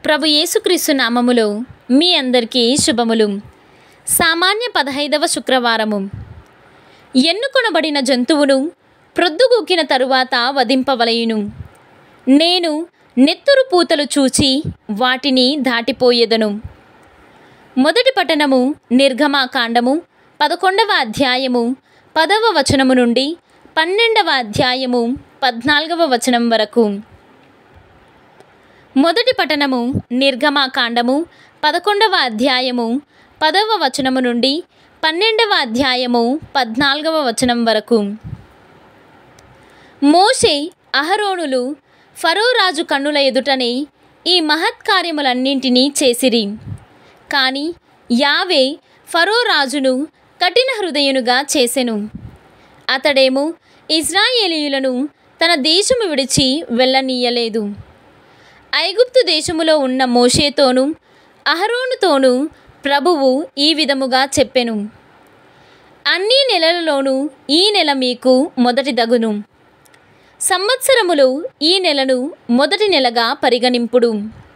ప్రభు యేసుక్రీస్తు నామములో మీ అందరికీ శుభములు సామాన్య పదహైదవ శుక్రవారము ఎన్నుకొనబడిన జంతువును ప్రొద్దుగూకిన తరువాత వధింపవలయును నేను నెత్తురు పూతలు చూచి వాటిని దాటిపోయేదను మొదటి పట్టణము నిర్గమాకాండము పదకొండవ అధ్యాయము పదవ వచనము నుండి పన్నెండవ అధ్యాయము పద్నాలుగవ వచనం వరకు మొదటి పట్టణము నిర్గమాకాండము పదకొండవ అధ్యాయము పదవ వచనము నుండి పన్నెండవ అధ్యాయము పద్నాలుగవ వచనం వరకు మోషే అహరోనులు ఫరో రాజు కన్నుల ఎదుటనే ఈ మహత్కార్యములన్నింటినీ చేసిరి కానీ యావే ఫరో రాజును కఠిన హృదయునుగా చేసెను అతడేమో ఇజ్రాయేలీయులను తన దేశము విడిచి వెళ్ళనీయలేదు ఐగుప్తు దేశములో ఉన్న మోషేతోనూ అహరోనుతోనూ ప్రభువు ఈ విధముగా చెప్పెను అన్ని నెలలలోనూ ఈ నెల మీకు మొదటి దగును సంవత్సరములు ఈ నెలను మొదటి నెలగా పరిగణింపుడు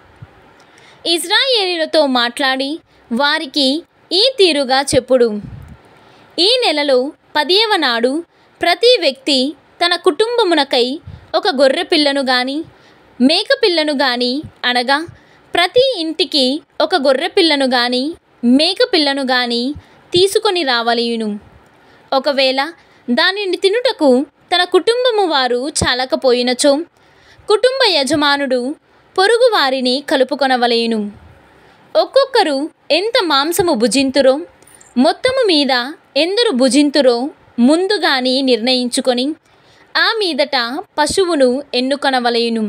ఇజ్రాయేలీలతో మాట్లాడి వారికి ఈ తీరుగా చెప్పుడు ఈ నెలలో పదియవ నాడు ప్రతి వ్యక్తి తన కుటుంబమునకై ఒక గొర్రె పిల్లను గాని మేక పిల్లను గాని అనగా ప్రతి ఇంటికి ఒక గొర్రె పిల్లను గాని మేక పిల్లను గాని తీసుకొని రావలయును ఒకవేళ దానిని తినుటకు తన కుటుంబము వారు చాలకపోయినచో కుటుంబ యజమానుడు పొరుగు వారిని కలుపుకొనవలయును ఒక్కొక్కరు ఎంత మాంసము భుజింతురో మొత్తము మీద ఎందరు భుజింతురో ముందుగాని నిర్ణయించుకొని ఆ మీదట పశువును ఎన్నుకొనవలయును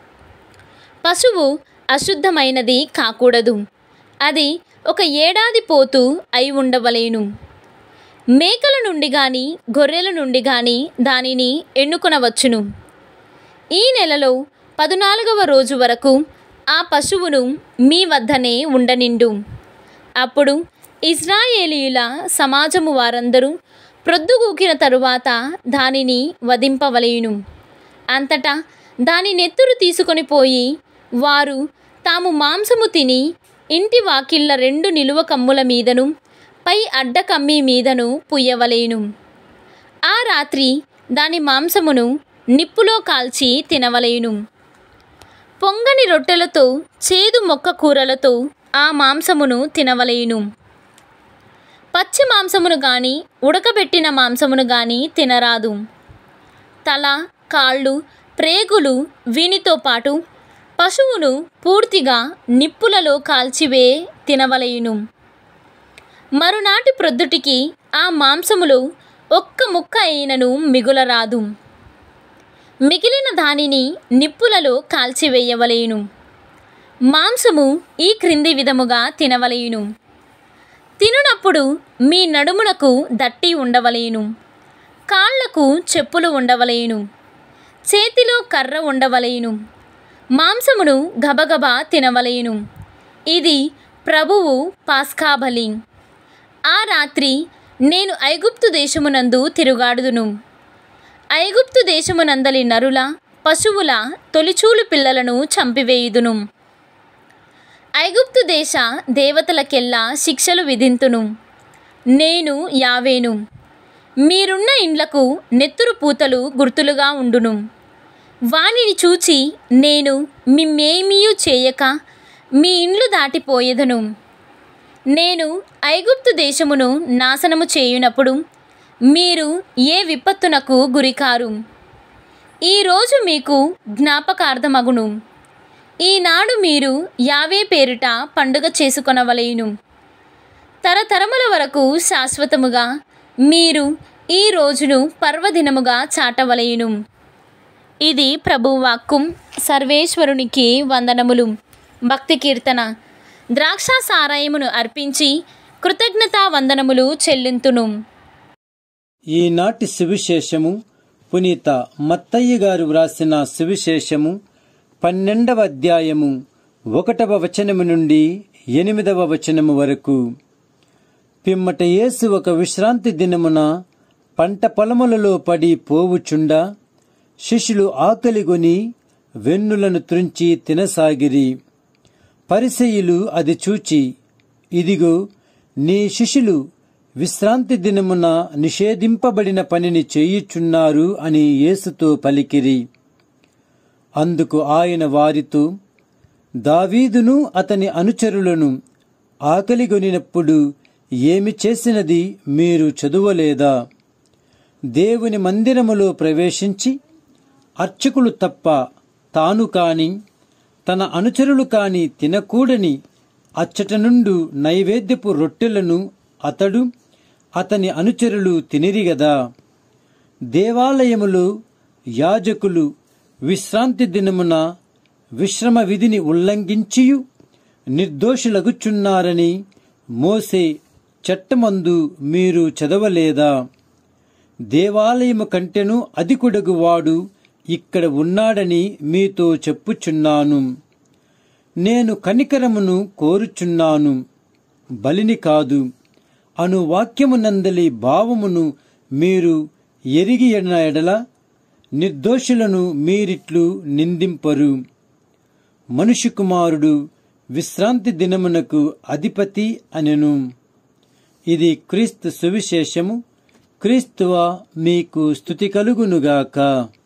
పశువు అశుద్ధమైనది కాకూడదు అది ఒక ఏడాది పోతూ అయి ఉండవలేను మేకల నుండి గాని గొర్రెల నుండి గాని దానిని ఎన్నుకొనవచ్చును ఈ నెలలో పదునాలుగవ రోజు వరకు ఆ పశువును మీ వద్దనే ఉండనిండు అప్పుడు ఇజ్రాయేలీయుల సమాజము వారందరూ ప్రొద్దుగూకిన తరువాత దానిని వధింపవలయును అంతటా దాని నెత్తురు తీసుకొని పోయి వారు తాము మాంసము తిని ఇంటి వాకిళ్ళ రెండు నిలువ కమ్ముల మీదను పై అడ్డ కమ్మి మీదను పుయ్యవలేను ఆ రాత్రి దాని మాంసమును నిప్పులో కాల్చి తినవలేను పొంగని రొట్టెలతో చేదు మొక్క కూరలతో ఆ మాంసమును తినవలేను పచ్చి మాంసమును గాని ఉడకబెట్టిన మాంసమును గాని తినరాదు తల కాళ్ళు ప్రేగులు వీనితో పాటు పశువును పూర్తిగా నిప్పులలో కాల్చివే తినవలయును మరునాటి ప్రొద్దుటికి ఆ మాంసములో ఒక్క ముక్క అయినను మిగులరాదు మిగిలిన దానిని నిప్పులలో కాల్చివేయవలేను మాంసము ఈ క్రింది విధముగా తినవలేను తినునప్పుడు మీ నడుమునకు దట్టి ఉండవలేను కాళ్లకు చెప్పులు ఉండవలేను చేతిలో కర్ర ఉండవలేను మాంసమును గబగబా తినవలేను ఇది ప్రభువు పాస్కాబలి ఆ రాత్రి నేను ఐగుప్తు దేశమునందు తిరుగాడుదును ఐగుప్తు దేశమునందలి నరుల పశువుల తొలిచూలు పిల్లలను చంపివేయుదును ఐగుప్తు దేశ దేవతలకెల్లా శిక్షలు విధింతును నేను యావేను మీరున్న ఇండ్లకు నెత్తురు పూతలు గుర్తులుగా ఉండును వానిని చూచి నేను మిమ్మేమీయూ చేయక మీ ఇండ్లు దాటిపోయేదను నేను ఐగుప్తు దేశమును నాశనము చేయునప్పుడు మీరు ఏ విపత్తునకు గురికారు ఈరోజు మీకు జ్ఞాపకార్థమగును ఈనాడు మీరు యావే పేరిట పండుగ చేసుకొనవలయును తరతరముల వరకు శాశ్వతముగా మీరు ఈ రోజును పర్వదినముగా చాటవలయును ఇది ప్రభువాక్కు సర్వేశ్వరునికి వందనములు భక్తి కీర్తన ద్రాక్ష సారాయమును అర్పించి కృతజ్ఞతా వందనములు చెల్లింతును ఈనాటి సువిశేషము పునీత మత్తయ్య గారు వ్రాసిన సువిశేషము పన్నెండవ అధ్యాయము ఒకటవ వచనము నుండి ఎనిమిదవ వచనము వరకు పిమ్మట యేసు ఒక విశ్రాంతి దినమున పంట పొలములలో పడి పోవుచుండా శిష్యులు ఆకలిగొని వెన్నులను త్రుంచి తినసాగిరి పరిసయులు అది చూచి ఇదిగో నీ శిష్యులు విశ్రాంతి దినమున నిషేధింపబడిన పనిని చేయుచున్నారు అని యేసుతో పలికిరి అందుకు ఆయన వారితో దావీదును అతని అనుచరులను ఆకలిగొనినప్పుడు ఏమి చేసినది మీరు చదువలేదా దేవుని మందిరములో ప్రవేశించి అర్చకులు తప్ప తాను కాని తన అనుచరులు కాని తినకూడని అచ్చట నుండు నైవేద్యపు రొట్టెలను అతడు అతని అనుచరులు తినిరిగదా దేవాలయములో యాజకులు విశ్రాంతి దినమున విశ్రమ విధిని ఉల్లంఘించియు నిర్దోషులగుచున్నారని మోసే చట్టమందు మీరు చదవలేదా దేవాలయము కంటెను అధికుడగువాడు ఇక్కడ ఉన్నాడని మీతో చెప్పుచున్నాను నేను కనికరమును కోరుచున్నాను బలిని కాదు అను వాక్యమునందలి భావమును మీరు ఎరిగి ఎడల నిర్దోషులను మీరిట్లు నిందింపరు మనుష్య కుమారుడు విశ్రాంతి దినమునకు అధిపతి అనెను ఇది క్రీస్తు సువిశేషము క్రీస్తువ మీకు స్థుతి కలుగునుగాక